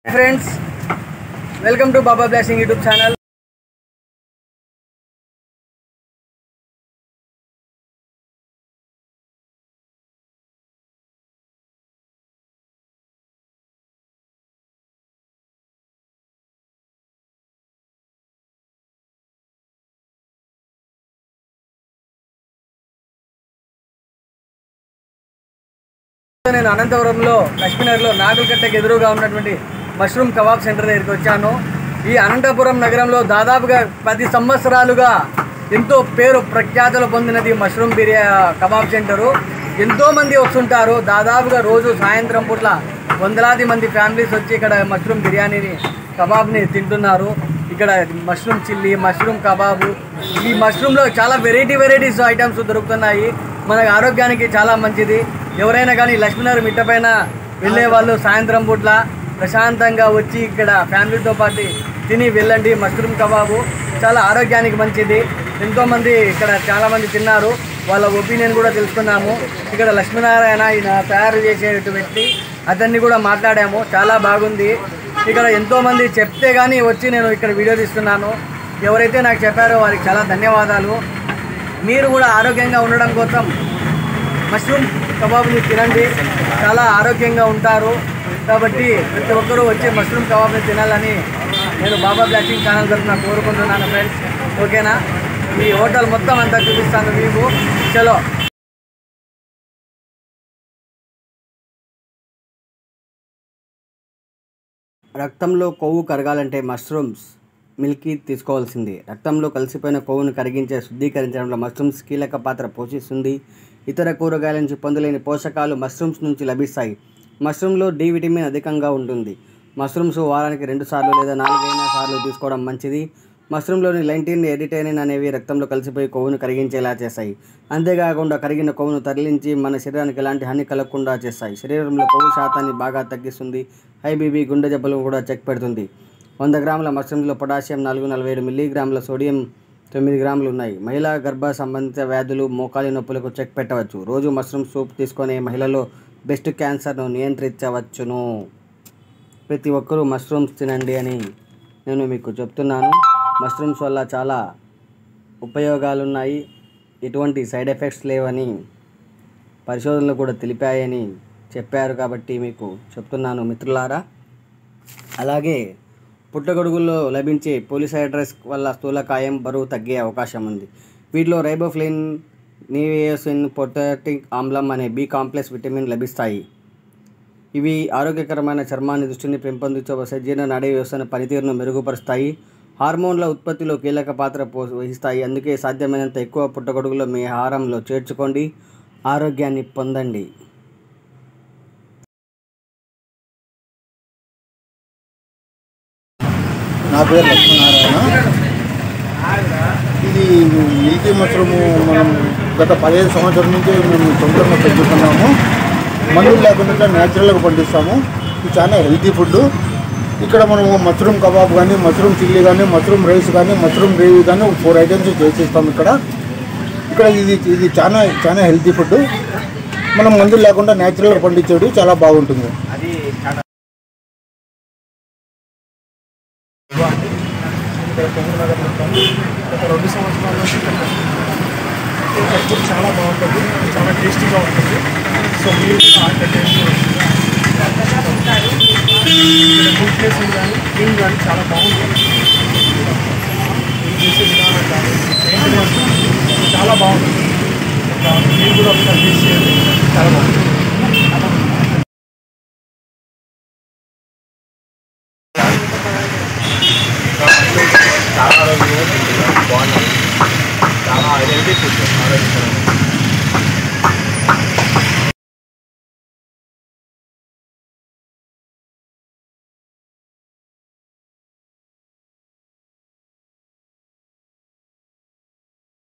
friends welcome to Baba blessing YouTube channel నేను అనంతపురంలో లక్ష్మీనగర్లో నాగులకట్టకు ఎదురుగా ఉన్నటువంటి మష్రూమ్ కబాబ్ సెంటర్ దగ్గరికి వచ్చాను ఈ అనంతపురం నగరంలో దాదాపుగా పది సంవత్సరాలుగా ఎంతో పేరు ప్రఖ్యాతులు పొందినది మష్రూమ్ బిర్యా కబాబ్ సెంటరు ఎంతోమంది వస్తుంటారు దాదాపుగా రోజు సాయంత్రం పూట్ల వందలాది మంది ఫ్యామిలీస్ వచ్చి ఇక్కడ మష్రూమ్ బిర్యానీని కబాబ్ని తింటున్నారు ఇక్కడ మష్రూమ్ చిల్లీ మష్రూమ్ కబాబు ఈ మష్రూమ్లో చాలా వెరైటీ వెరైటీస్ ఐటమ్స్ దొరుకుతున్నాయి మన ఆరోగ్యానికి చాలా మంచిది ఎవరైనా కానీ లక్ష్మీనగర్ మిట్ట పైన వెళ్ళే వాళ్ళు సాయంత్రం పూట్ల ప్రశాంతంగా వచ్చి ఇక్కడ ఫ్యామిలీతో పాటు తిని వెళ్ళండి మష్రూమ్ కబాబు చాలా ఆరోగ్యానికి మంచిది ఎంతోమంది ఇక్కడ చాలామంది తిన్నారు వాళ్ళ ఒపీనియన్ కూడా తెలుసుకున్నాము ఇక్కడ లక్ష్మీనారాయణ ఈయన తయారు చేసేటువంటి వ్యక్తి అతన్ని కూడా మాట్లాడాము చాలా బాగుంది ఇక్కడ ఎంతోమంది చెప్తే కానీ వచ్చి నేను ఇక్కడ వీడియో తీస్తున్నాను ఎవరైతే నాకు చెప్పారో వారికి చాలా ధన్యవాదాలు మీరు కూడా ఆరోగ్యంగా ఉండడం కోసం మష్రూమ్ కబాబ్ని తినండి చాలా ఆరోగ్యంగా ఉంటారు కాబట్టి ప్రతి ఒక్కరూ వచ్చి మష్రూమ్ కబాబ్ని తినాలని నేను బాబా బ్లాకింగ్ ఛానల్ తరఫున కోరుకుంటున్నాను ఫ్రెండ్స్ ఓకేనా ఈ హోటల్ మొత్తం అంతా చూపిస్తాను మీకు చలో రక్తంలో కొవ్వు కరగాలంటే మష్రూమ్స్ మిల్కీ తీసుకోవాల్సింది రక్తంలో కలిసిపోయిన కొవ్వును కరిగించే శుద్ధీకరించడంలో మష్రూమ్స్ కీలక పాత్ర పోషిస్తుంది ఇతర కూరగాయల నుంచి పొందలేని పోషకాలు మష్రూమ్స్ నుంచి లభిస్తాయి మష్రూమ్లో డి విటమిన్ అధికంగా ఉంటుంది మష్రూమ్స్ వారానికి రెండు సార్లు లేదా నాలుగైనా సార్లు తీసుకోవడం మంచిది మష్రూమ్లోని లైంటిన్ ఎడిటైనిన్ అనేవి రక్తంలో కలిసిపోయి కొవ్వును కరిగించేలా చేస్తాయి అంతేకాకుండా కరిగిన కొవ్వును తరలించి మన శరీరానికి ఎలాంటి హాని కలగకుండా చేస్తాయి శరీరంలో కొవ్వు శాతాన్ని బాగా తగ్గిస్తుంది హై బీబీ గుండె జబ్బులను కూడా చెక్ పెడుతుంది వంద గ్రాముల మష్రూమ్లో పొటాషియం నాలుగు నలభై ఏడు మిల్లీగ్రాముల సోడియం తొమ్మిది గ్రాములు ఉన్నాయి మహిళా గర్భ సంబంధిత వ్యాధులు మోకాలి నొప్పులకు చెక్ పెట్టవచ్చు రోజు మష్రూమ్ సూప్ తీసుకునే మహిళలో బెస్ట్ క్యాన్సర్ను నియంత్రించవచ్చును ప్రతి ఒక్కరూ మష్రూమ్స్ తినండి అని నేను మీకు చెప్తున్నాను మష్రూమ్స్ వల్ల చాలా ఉపయోగాలు ఉన్నాయి ఎటువంటి సైడ్ ఎఫెక్ట్స్ లేవని పరిశోధనలు కూడా తెలిపాయని చెప్పారు కాబట్టి మీకు చెప్తున్నాను మిత్రులారా అలాగే పుట్టగొడుగుల్లో లభించే పోలిసైడ్రస్ వల్ల స్థూలకాయం బరువు తగ్గే అవకాశం ఉంది వీటిలో రైబోఫ్లిన్ నీవేసిన్ పొటాటిక్ ఆమ్లం అనే బి కాంప్లెక్స్ విటమిన్ లభిస్తాయి ఇవి ఆరోగ్యకరమైన చర్మాన్ని దృష్టిని పెంపొందించవలసే జీర్ణ నాడీ వ్యవస్థను పనితీరును మెరుగుపరుస్తాయి హార్మోన్ల ఉత్పత్తిలో కీలక పాత్ర పో వహిస్తాయి అందుకే సాధ్యమైనంత ఎక్కువ పుట్టగొడుగులో మీ ఆహారంలో చేర్చుకోండి ఆరోగ్యాన్ని పొందండి నా పేరు లక్ష్మీనారాయణ ఇది మిల్కీ మష్రూము మనం గత పదిహేను సంవత్సరాల నుంచి మేము సొంతంగా పెంచుతున్నాము మందులు లేకుండా న్యాచురల్గా పండిస్తాము ఇది చాలా హెల్తీ ఫుడ్ ఇక్కడ మనము మష్రూమ్ కబాబ్ కానీ మష్రూమ్ చిల్లీ కానీ మష్రూమ్ రైస్ కానీ మష్రూమ్ గ్రేవీ కానీ ఫోర్ ఐటమ్స్ చేసిస్తాం ఇక్కడ ఇక్కడ ఇది ఇది చాలా చాలా హెల్తీ ఫుడ్ మనం మందులు లేకుండా న్యాచురల్గా పండించేది చాలా బాగుంటుంది ఇక్కడ పొంగుడు నగర్ ఉంటాం గత రెండు సంవత్సరాల నుంచి ఇక్కడ ఇక్కడ ఫుడ్ చాలా బాగుంటుంది చాలా టేస్టీగా ఉంటుంది సో మీరు కూడా ఆ టేస్ట్ ఫుడ్ ప్లేసింగ్ కానీ క్లీన్ కానీ చాలా బాగుంటుంది మీరు చేసే విధానం కానీ మెయింటెనెన్స్ చాలా బాగుంటుంది ఇంకా మీరు కూడా ఒకసారి టేస్ట్ చేయండి చాలా బాగుంటుంది చాలా రోజులు తింటున్నాం బాగున్నాం చాలా హెల్తీ ఫుడ్ ఆరోగ్యకరమైన